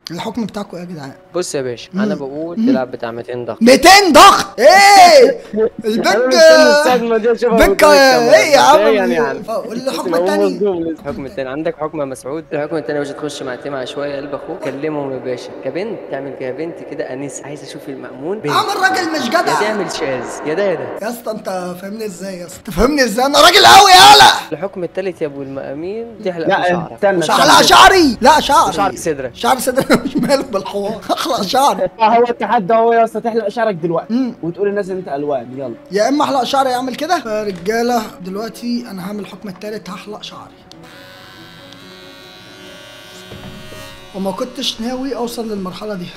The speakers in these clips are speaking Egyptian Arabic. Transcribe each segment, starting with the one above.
الحكم بتاعكم ايه يا جدعان بص يا باشا انا بقول تلعب بتاع 200 ضغط 200 ضغط ايه البنك أنا مستني الصدمة دي أشوفها بنك قدام الكاميرا. ايه يا عم يعني يعني. والحكم تبقى التاني مصدوم لسه. الحكم التاني عندك حكم يا مسعود الحكم التاني يا باشا تخش مع تيم عشوائي قلب اخوك كلمهم يا باشا كبنت تعمل كده بنت كده انسه عايز اشوف المأمون بنت عامل راجل مش يا جدع تعمل شاذ يا ده يا ده يا اسطى انت فاهمني ازاي يا اسطى تفهمني ازاي انا راجل قوي يالا الحكم التالت يا ابو المأمين تحلق لا في شعرك استنى شعر استنى. لا شعري لا شعري شعر صدرك شعر صدري مش مالك بالحوار اخلق شعري آه، هو التحدي هو يا اسطى تحلق شعرك دلوقتي وتقول للناس ان انت الوان يلا يا اما احلق شعري اعمل كده يا رجاله دلوقتي انا هعمل الحكم التالت هحلق شعري وما كنتش ناوي اوصل للمرحله دي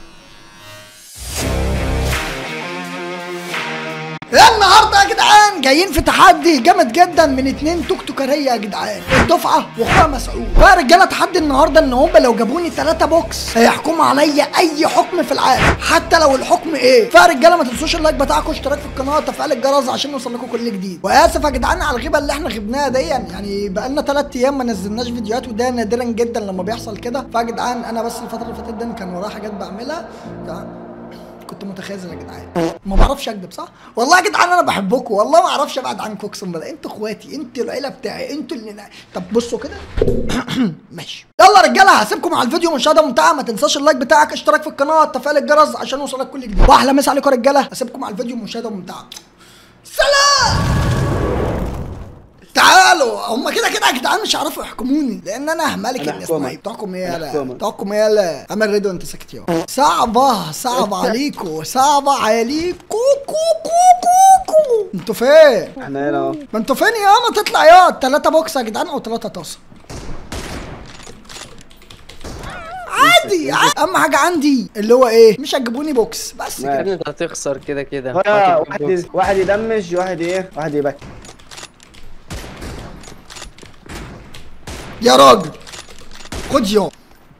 النهارده يا جدعان جايين في تحدي جامد جدا من اتنين توك توكريه يا جدعان الدفعه واخويا مسعود بقى يا رجاله تحدي النهارده ان هم لو جابوني ثلاثة بوكس هيحكموا عليا اي حكم في العالم حتى لو الحكم ايه فيا رجاله ما تنسوش اللايك بتاعكم اشتراك في القناه وتفعيل الجرس عشان يوصل لكم كل جديد واسف يا جدعان على الغيبه اللي احنا غبناها دي يعني بقى لنا ثلاث ايام ما نزلناش فيديوهات وده نادرا جدا لما بيحصل كده فيا جدعان انا بس الفتره اللي فاتت دي كان ورايا حاجات بعملها كنت متخاذل يا جدعان ما بعرفش اكذب صح والله يا جدعان انا بحبكم والله ما اعرفش ابعد عنكم اقسم بالله انتوا اخواتي انتوا العيله بتاعي انتوا اللي طب بصوا كده ماشي يلا يا رجاله هسيبكم على الفيديو مشاهده ممتعه ما تنساش اللايك بتاعك اشتراك في القناه تفعيل الجرس عشان يوصلك كل جديد واحلى مسا عليكم يا رجاله هسيبكم على الفيديو مشاهده ممتعه سلام تعالوا هم كده كده يا جدعان مش هيعرفوا يحكموني لان انا ملك أنا الاسماعيلي أحكمك. تحكم ايه أنا يالا أحكمك. تحكم ايه يالا عمل ريدو انت ساكت يا صعبه صعبه عليكو صعبه عليكو كو كو كو كو انتوا فين احنا هنا اهو ما انتوا فين يا ما تطلع يا تلاتة بوكس يا جدعان او تلاتة طاسه عادي عادي. اهم حاجه عندي اللي هو ايه مش هتجيبوني بوكس بس ماشي. كده يا ابني انت هتخسر كده كده هو هتجيب واحد بوكس. واحد يدمج واحد ايه واحد يبكي يا راجل خد يا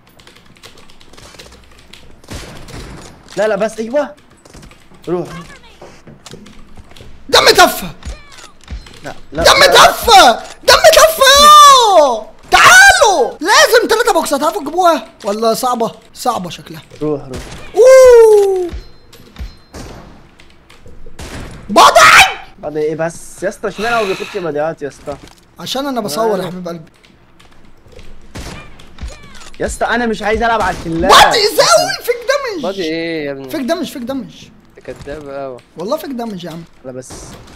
لا لا بس ايوه روح دم تفه لا لا دم لا. تفه دم تفه يا تعالوا لازم ثلاثة بوكس هتعرفوا تجيبوها ولا صعبة؟ صعبة شكلها روح روح اوه بدعي بعد ايه بس يا اسطى اشمعنى ما بياخدش بديهات يا اسطى عشان انا بصور يا حبيب قلبي يا اسطى انا مش عايز العب على الكلاب بادي زاوي فيك دمج فاضي ايه يا ابني فيك دمج فيك دمج انت كداب قوي والله فيك دمج يا عم لا بس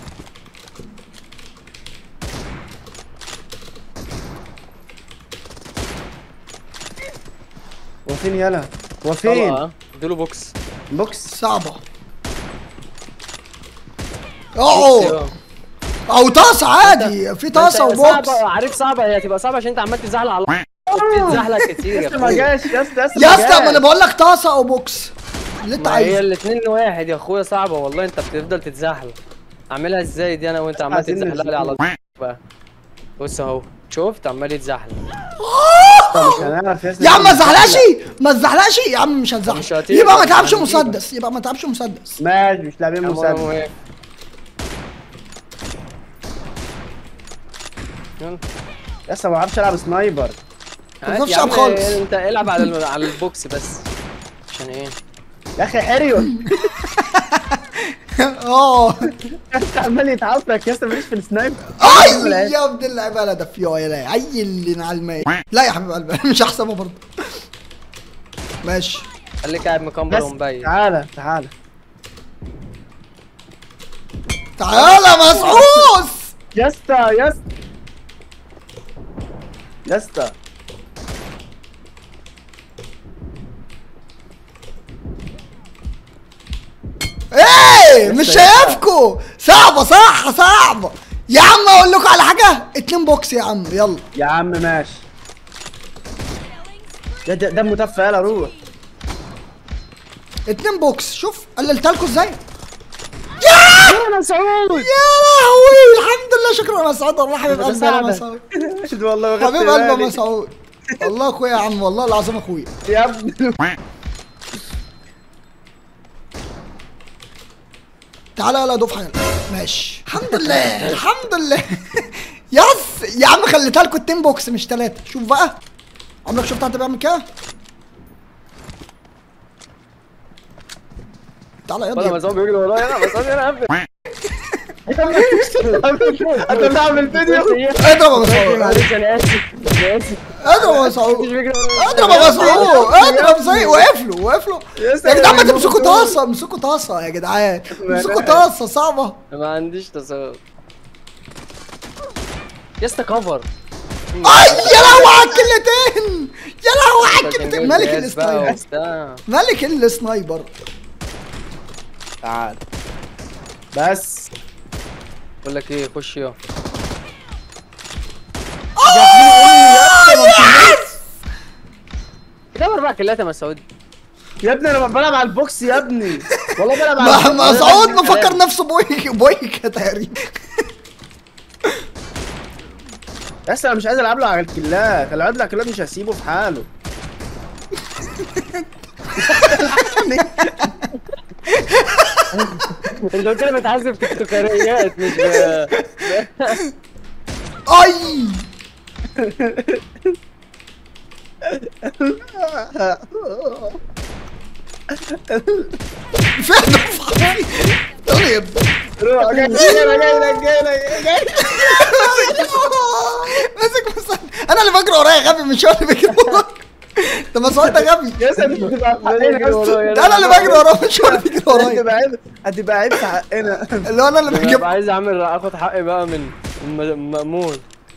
هو فين يلا هو فين طلع اديله بوكس بوكس صعبة اوه او طاسة عادي في طاسة ما انت وبوكس صعبة عارف صعبة هي هتبقى صعبة عشان انت عمال تزحلق على تتزحلق كتير يا يا اسطى ما اخويا جاش يا اسطى يا اسطى يا ما اسطى ما انا جاش. بقول لك طاسة او بوكس اللي انت ما هي عايزه الاتنين واحد يا اخويا صعبة والله انت بتفضل تتزحلق اعملها ازاي دي انا وانت عمال عايزين تتزحلق لي على نشوف. بقى بص اهو شفت عمال يتزحلق مش هنعرف يا اسطى يا عم ما تزحلقش ما تزحلقش يا عم مش مش هتزحلق هتيجي. يبقى ما تلعبش هنجيبك. مسدس يبقى ما تلعبش مسدس ماشي مش لاعبين يا عم مسدس واقف. يلا. يا اسطى ما بعرفش العب سنايبر عادي تخافش يا عم، ألعب خالص. انت العب على الم- على البوكس بس عشان ايه يا اخي حريون اه يا اسطى عمال يتعصبك يا اسطى ماليش في السنايبر اي يا ابن اللعيبه لا ده في يا لا عيل اللي نعلمه لا يا حبيب قلبي مش هحسبها برضه ماشي خليك قاعد مكمبر بس ومبين تعالى تعالى تعالى مسعوس يا اسطى يا اسطى يا اسطى ايه مش شايفكوا صعبه صح صعبه يا عم اقول لكم على حاجه اتنين بوكس يا عم يلا يا عم ماشي ده ده دمه تف يلا روح اتنين بوكس شوف قللت لكم ازاي يا مسعود يا لهوي الحمد لله شكرا يا مسعود والله حبيب ده قلبي يا ساعدك. مسعود مش والله ما خدت حبيب قلبي يا بالي. مسعود والله اخويا يا عم والله العظيم اخويا يا ابني تعالى يلا دفعه يلا ماشي الحمد لله الحمد لله يس يا عم خليتها لكم اتنين بوكس مش تلاته شوف بقى عمرك شفت حد بيعمل كده تعالى والله يلا مسعود بيجري ورايا انا مسعود انا قبل انت بتعمل فيديو اضرب يا مسعود معلش انا اسف انا اسف اضرب يا مش مسعود بيجري ورايا اضرب يا مسعود اضرب زي وقف له وقف له يا يا سلام. جدعان ما تمسكوا طاسه امسكوا طاسه يا جدعان امسكوا طاسه صعبه ما عنديش تصور يا اسطى كفر اي يا لهوي على الكلتين يا لهوي على الكلتين ملك السنايبر السنايبر ملك السنايبر تعال بس بقول لك ايه خش يا ده اربع كلات يا مسعود يا ابني انا بلعب على البوكس يا ابني والله بلعب على ما- البوكس. مسعود مفكر نفسه بويك بويك تقريبا يا اسطى انا مش عايز العب له على الكلات العب له على الكلات مش هسيبه في حاله انت قلت لي بتحاسب تيك توكريات مش ب- اي فين دفعتي طيب روح جاي جاي لك جاي لك جاي لك جاي ماسك مسدس انا اللي بجري ورايا غبي مش هو اللي بيجري وراك ده مسعود ده غبي يا اسطى مش هتبقى في حقنا يا اسطى ده انا اللي بجري وراه مش هو اللي بيجري ورايا هتبقى عيب هتبقى عيب في حقنا اللي هو انا اللي انا بجيب ببقى عايز اعمل اخد حقي بقى من من المأمون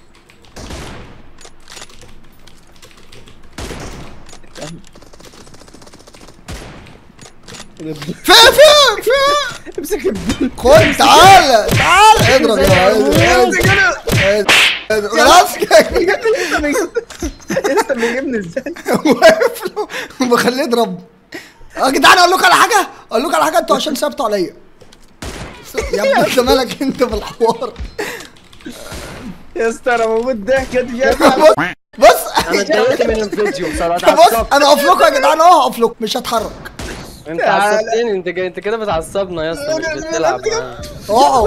فين فين فين امسك البن خد تعالى تعالى اضرب يا امسك اضرب انا اضرب. خلاص كده. يا اسطى بيجيبني ازاي واقف له وبخليه يضرب يا جدعان اقول لكم على حاجه اقول لكم على حاجه انتوا عشان ثابتوا عليا يا ابني انت مالك انت في الحوار يا اسطى انا موجود ضحك يا دي بص بص انا اتضايقت من الفيديو بصراحه بص اتعصبت انا اقف لكم يا جدعان اهو هقف لكم مش هتحرك انت عصبتني انت جاي انت كده بتعصبنا يا اسطى مش بتلعب معانا. اقعد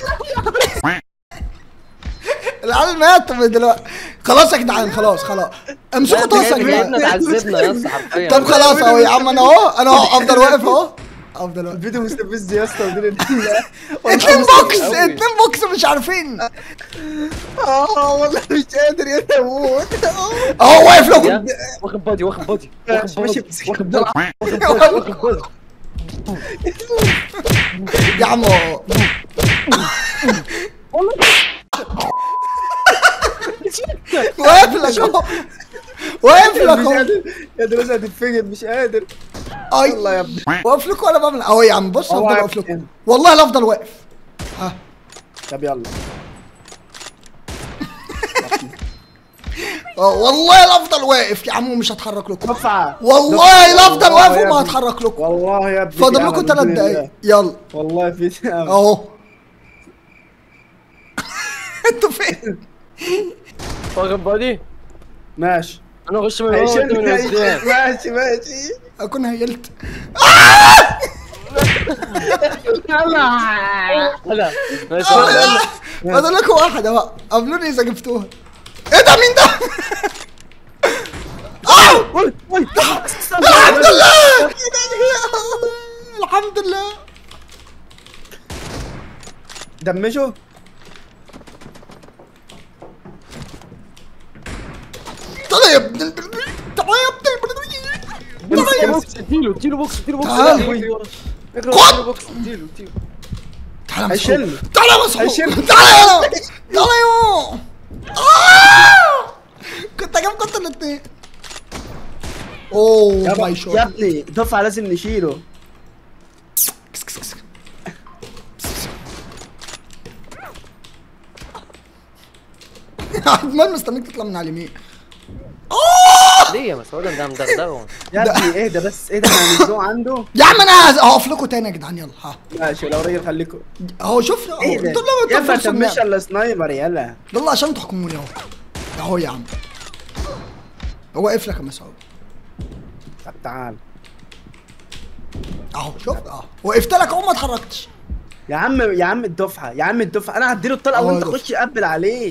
العيال ماتوا من دلوقتي خلاص يا جدعان خلاص خلاص امسكوا انت طاسه جاي يا جايبنا جدعان تعذبنا يا اسطى حرفيا طب خلاص اهو يا عم انا اهو انا اهو افضل واقف اهو افضل واقف الفيديو مستفز يا اسطى ودين اتنين بوكس اتنين بوكس مش عارفين اه والله مش قادر يا اموت اهو واقف لكم يا- واخد بادي واخد بادي واخد ماشي بادي ماشي واخد بادي واخد بادي يا عم اهو واقف لك اهو واقف لك مش اهو قادر يا دراسة هتتفجر مش قادر اي يلا يا ابني واقف لكم ولا بعمل اهو يا عم بص أهو هفضل واقف واقف لكم هنا. والله لا افضل واقف ها طب يلا اه والله لا افضل واقف يا عم ومش هتحرك لكم دفعة والله لا افضل والله واقف يا وما ابني. هتحرك لكم والله يا ابني فاضل في لكم أمل ثلاث بإذن دقايق الله. يلا والله في أمل. اهو انتوا فين؟ واخد بادي ماشي انا اخش من ورا وانت هيشيل من قدام ماشي ماشي اكون هيلت هلا ماشي فاضل لكم واحدة بقى قابلوني اذا جبتوها ايه ده مين ده؟ اه الحمد لله الحمد لله دمجه تعالى يا ابن البلبل تعالى يا ابن البلبل تعالى يا بوكس اديله اديله بوكس اديله بوكس تعال. لا، يجري ورا. يجري خد. ورا، اديله بوكس اديله اديله تعالى يا هيشيلني. مسعود تعالى يا مسعود هيشيلني. تعالى يا تعالى يا آه! كنت اجيب كنت الاثنين اوه ماي يا شوت ابني دفعة لازم نشيله عمال مستنيك تطلع من على اليمين ليه يا مسعود ده مدغدغه يا ابني اهدى بس اهدى احنا هنزوق عنده يا عم انا هقف لكم تاني يا جدعان يلا ها ماشي لو راجل خليكم اهو شوف اهو ايه ده دول يا لما ابني مش الا سنايبر يلا يلا عشان تحكموني اهو اهو يا عم هو واقف لك يا مسعود طب تعال اهو شوف اهو وقفت لك اهو ما اتحركتش يا عم يا عم الدفعة يا عم الدفعة انا هديله الطلقة اه وانت دفعة. خش قبل عليه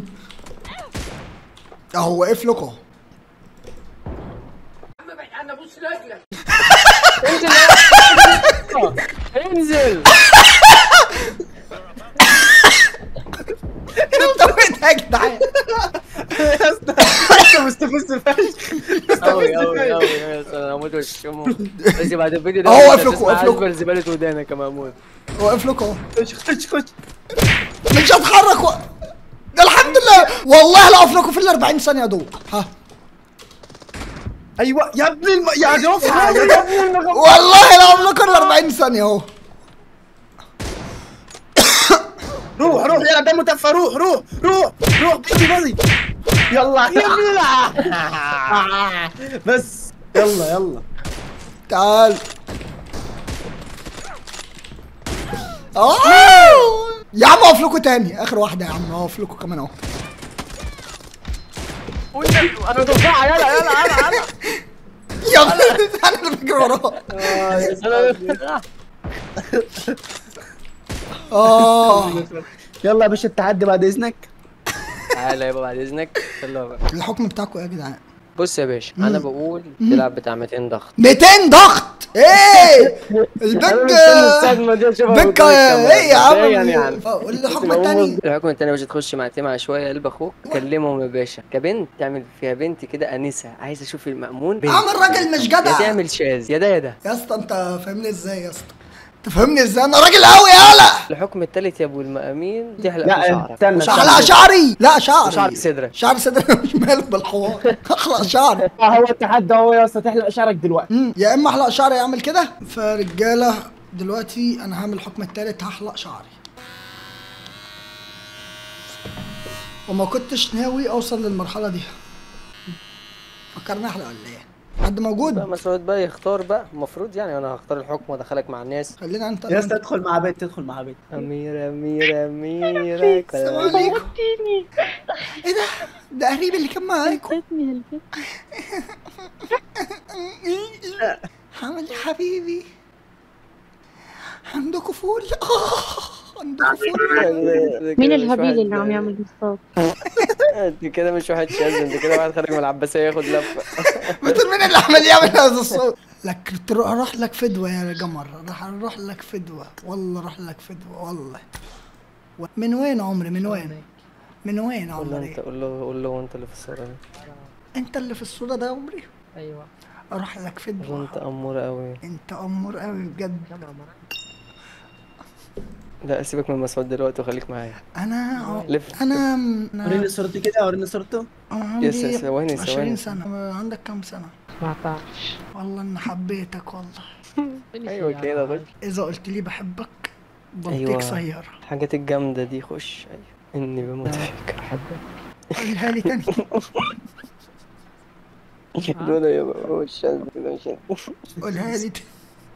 اهو واقف لكم اهو انزل انت يا جدعان يا اسطى انت مستفز فشخ قوي قوي قوي يا اسطى انا هموت وشمه بس بعد الفيديو ده أهو أنت واقف لكم، هتسمع واقف لكم. أشبر زبالة ودانك يا مأمون واقف لكم اهو خش خش خش مش هتحرك و... ده الحمد لله والله لا اقف لكم في ال 40 ثانيه دول ها ايوه يا ابن الم... يا دفعه يا ابن المغ... والله لا اقف لكم ال 40 ثانيه اهو روح روح يلا دم تفى روح روح روح روح بيجي بيجي يلا بس يلا يلا تعال اه يا عم اقف لكم تاني اخر واحده يا عم اقف لكم كمان اهو انا ضفعة يلا يلا يلا يلا يا ابني انا اللي بجري وراه اه يلا يا باشا التحدي بعد اذنك تعالى يابا بعد اذنك يلا بقى الحكم بتاعكم ايه يا جدعان بص يا باشا انا بقول تلعب بتاع 200 ضغط 200 ضغط ايه البيج الصدمة دي اشوفها بيج قدام الكاميرا. ايه يا عم مبدئياً يعني والحكم التاني الحكم التاني يا باشا تخش مع تيم على شويه قلب اخوك كلمهم يا باشا كبنت تعمل فيها بنت كده انسه عايز اشوف المأمون بنت. عامل راجل مش يا جدع تعمل شاذ يا ده يا ده يا اسطى انت فاهمني ازاي يا اسطى انت فاهمني ازاي انا راجل قوي يالا الحكم التالت يا ابو المأمين تحلق لا في شعرك استنى شعر شعري لا شعري شعر صدرك. شعر صدري مش مالك بالحوار اخلق شعري هو التحدي هو يا اسطى تحلق شعرك دلوقتي مم، يا اما احلق شعري اعمل كده فرجاله دلوقتي انا هعمل الحكم التالت هحلق شعري وما كنتش ناوي اوصل للمرحله دي فكرني احلق ولا ايه حد بقى موجود مسعود بقى يختار بقى المفروض يعني انا هختار الحكم وادخلك مع الناس خلينا انت يا اسطى ادخل مع بنت ادخل مع بنت امير امير امير السلام عليكم ايه ده ده قريب اللي كان معاكم حامل حبيبي عندكم فول آه، عندكم فول مين الهبيل اللي عم يعمل بالصوت؟ انت كده مش واحد شاذ انت كده واحد خارج من العباسيه ياخد لفه مثل مين اللي عمال يعمل هذا الصوت لك تروح اروح لك فدوه يا قمر راح اروح لك فدوه والله اروح لك فدوه والله و- من وين عمري من وين من وين قول له عمري انت قول له قول له انت اللي في الصوره دي انت اللي في الصوره ده يا عمري ايوه اروح لك قول له فدوه انت امور قوي انت امور قوي بجد لا سيبك من مسعود دلوقتي وخليك معايا انا لف. انا وريني انا صورتي كده وريني صورته أنا يس- عندي ثواني- 20 ثواني. سنه عندك كم سنه 17 والله اني حبيتك والله ايوه كده خش اذا قلت لي بحبك بلطيك أيوة. سياره الحاجات الجامده دي خش ايوه اني بموت فيك قولها لي تاني لا لا يا بابا هو الشاذ كده مش قولها لي تاني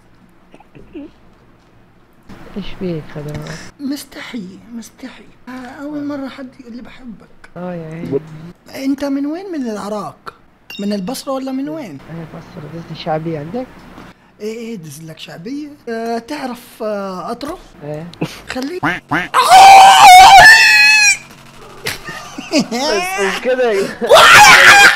ايش فيك خدمات؟ مستحي مستحي آه، أول مرة حد يقول لي بحبك اه يا عيني أنت من وين من العراق؟ من البصرة ولا من وين؟ انا بصر قصدي شعبي عندك؟ إيه إيه دز لك شعبية؟ آه تعرف آه أطرف؟ ايه خليك بس كده يا